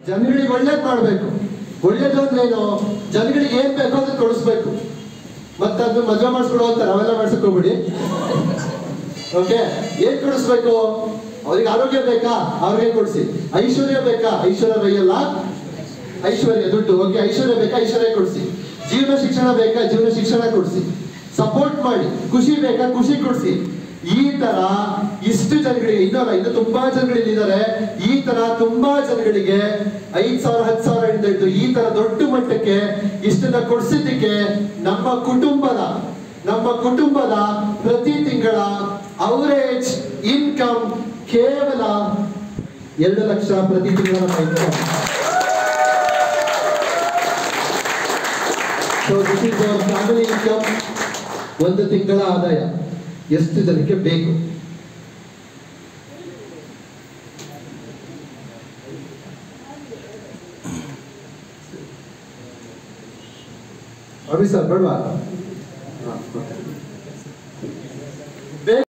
ಜನಗಳಿಗೆ ಒಳ್ಳೇದ್ ಮಾಡ್ಬೇಕು ಒಳ್ಳೇದು ಅಂದ್ರೆ ಏನು ಜನಗಳಿಗೆ ಏನ್ ಬೇಕೋ ಅದನ್ನ ಕೊಡಿಸ್ಬೇಕು ಮತ್ತೆ ಅದು ಮದ್ವೆ ಮಾಡಿಸ್ಕೊಡು ಅಂತ ನಾವೆಲ್ಲ ಮಾಡ್ಸಕ್ ಹೋಗ್ಬಿಡಿ ಓಕೆ ಏನ್ ಕೊಡಿಸ್ಬೇಕು ಅವ್ರಿಗೆ ಆರೋಗ್ಯ ಬೇಕಾ ಆರೋಗ್ಯ ಕೊಡಿಸಿ ಐಶ್ವರ್ಯ ಬೇಕಾ ಐಶ್ವರ್ಯ ಬೈಯಲ್ಲ ಐಶ್ವರ್ಯ ದುಡ್ಡು ಓಕೆ ಐಶ್ವರ್ಯ ಬೇಕಾ ಐಶ್ವರ್ಯ ಕೊಡಿಸಿ ಜೀವನ ಶಿಕ್ಷಣ ಬೇಕಾ ಜೀವನ ಶಿಕ್ಷಣ ಕೊಡಿಸಿ ಸಪೋರ್ಟ್ ಮಾಡಿ ಖುಷಿ ಬೇಕಾ ಖುಷಿ ಕೊಡಿಸಿ ಈ ತರ ಇಷ್ಟು ಜನಗಳಿಗೆ ಇನ್ನೊಂದು ಇನ್ನು ತುಂಬಾ ಜನಗಳಿದ್ದಾರೆ ಈ ತರ ತುಂಬಾ ಜನಗಳಿಗೆ ಐದ್ ಸಾವಿರ ಹತ್ತು ಸಾವಿರ ಇಂದ ಹಿಡಿದು ಈ ತರ ದೊಡ್ಡ ಮಟ್ಟಕ್ಕೆ ಇಷ್ಟನ್ನ ಕೊಡ್ಸಿದ್ದಕ್ಕೆ ನಮ್ಮ ಕುಟುಂಬದ ನಮ್ಮ ಕುಟುಂಬದ ಪ್ರತಿ ತಿಂಗಳ ಅವರೇಜ್ ಇನ್ಕಮ್ ಕೇವಲ ಎರಡು ಲಕ್ಷ ಪ್ರತಿ ತಿಂಗಳ ನಮ್ಮ income so this is our family income ಒಂದು ತಿಂಗಳ ಆದಾಯ ಎಷ್ಟು ಜನಕ್ಕೆ ಬೇಕು ಅಭಿ ಸರ್ ಬೇಡವಾ